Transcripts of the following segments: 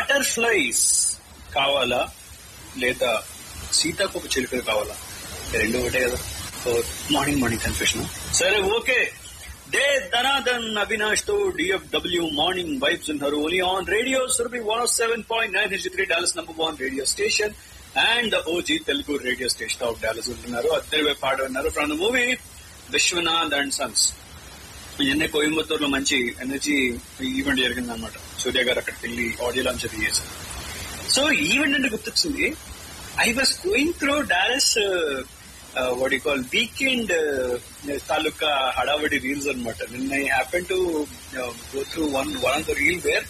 butterflies కావాలా లేదా సీతాకోక చిలుకలు కావాలా ఈ రెండు ఒకటే కదా సో మార్నింగ్ మార్నింగ్ కన్ఫ్యూషన్ సరే ఓకే డే ధనాదన్ అవినాష్ తో డిఎఫ్డబ్ల్యూ మార్నింగ్ వైబ్స్ ఉన్నారు only on radio Surabhi one seven point nine H three Dallas number one radio station and OG Telugu radio station of Dallas ఉంటున్నారు అద్దరి పాట ఉన్నారు from the movie Vishwanath and sons నిన్నే కోయంబత్తూర్ లో మంచి ఎనర్జీ ఈవెంట్ జరిగింది అనమాట సూర్య గారు అక్కడికి వెళ్ళి ఆడియో లాంచ్ అది చేశారు సో ఈవెంట్ అంటే గుర్తొచ్చింది I was going through Dallas what you call weekend తాలూకా హడావడి రీల్స్ అనమాట నిన్న I happen to go through one one of the reel where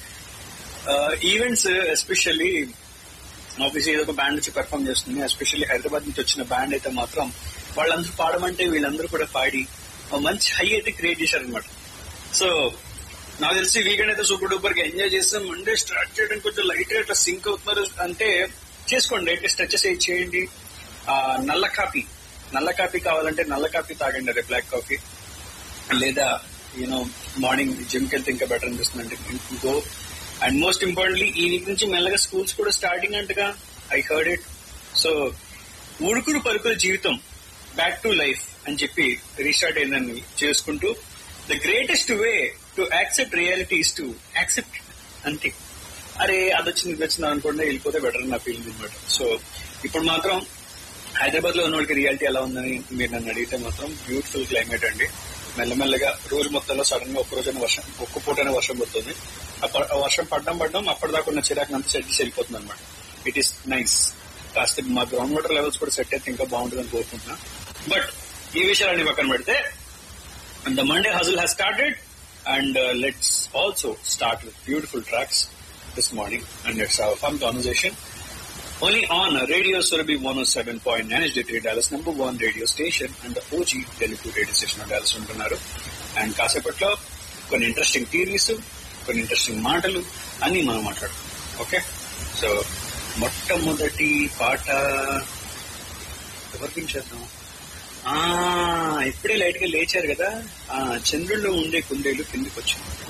events especially office ఏదో ఒక బ్యాండ్ వచ్చి పెర్ఫామ్ చేస్తుంది ఎస్పెషల్లీ హైదరాబాద్ నుంచి వచ్చిన బ్యాండ్ అయితే మాత్రం వాళ్ళందరూ పాడమంటే వీళ్ళందరూ కూడా పాడి ఒక మంచి హై అయితే క్రియేట్ చేశారు అనమాట సో నాకు తెలిసి వీకెండ్ అయితే సూపర్ డూపర్ గా ఎంజాయ్ చేస్తాం మండే స్టార్ట్ చేయడానికి కొంచెం లైట్ గా ఇట్లా సింక్ అవుతున్నారు అంటే చేసుకోండి అయితే స్ట్రెచెస్ ఏ చేయండి ఆ, నల్ల కాఫీ నల్ల కాఫీ కావాలంటే నల్ల కాఫీ తాగండి అదే బ్లాక్ కాఫీ లేదా యూనో మార్నింగ్ జిమ్ కి వెళ్తే ఇంకా బెటర్ అనిపిస్తుంది అంటే గో అండ్ మోస్ట్ ఇంపార్టెంట్లీ ఈ వీక్ నుంచి మెల్లగా స్కూల్స్ కూడా స్టార్టింగ్ అంటగా ఐ హర్డ్ ఇట్ సో ఉడుకుడు పలుకుల జీవితం బ్యాక్ టు లైఫ్ అని చెప్పి రీస్టార్ట్ అయిందని చేసుకుంటూ the greatest way to accept reality is to accept అంతే అరే అది వచ్చింది ఇది వచ్చింది అనుకుంటే వెళ్ళిపోతే బెటర్ నా ఫీలింగ్ అనమాట సో ఇప్పుడు మాత్రం హైదరాబాద్ లో ఉన్న వాళ్ళకి రియాలిటీ ఎలా ఉందని మీరు నన్ను అడిగితే మాత్రం బ్యూటిఫుల్ క్లైమేట్ అండి మెల్లమెల్లగా రోజు మొత్తంలో సడన్ గా ఒక్క రోజున వర్షం ఒక్క పూటనే వర్షం పడుతుంది ఆ ప- ఆ వర్షం పడడం పడడం అప్పటిదాకా ఉన్న చిరాకు అంతా సెట్ చేసి వెళ్ళిపోతుంది అనమాట ఇట్ ఈస్ నైస్ కాస్త మా గ్రౌండ్ వాటర్ లెవెల్స్ కూడా సెట్ అయితే ఇంకా బాగుంటుందని కోరుకుంటున్నా బట్ ఈ విషయాలన్నీ పక్కన పెడితే the Monday hustle has started and let's also start with beautiful tracks this morning and let's have fun conversation Only on Radio Surabhi 107.9 HD3 Dallas number one radio station and the OG Telugu radio station of Dallas ఉంటున్నారు and కాసేపట్లో కొన్ని interesting theories కొన్ని interesting మాటలు అన్ని మనం మాట్లాడుతాం okay so మొట్టమొదటి పాట ఎవరికి చేద్దాం ఆ ఇప్పుడే లైట్ గా లేచారు కదా ఆ చంద్రుల్లో ఉండే కుందేలు కిందికి వచ్చింది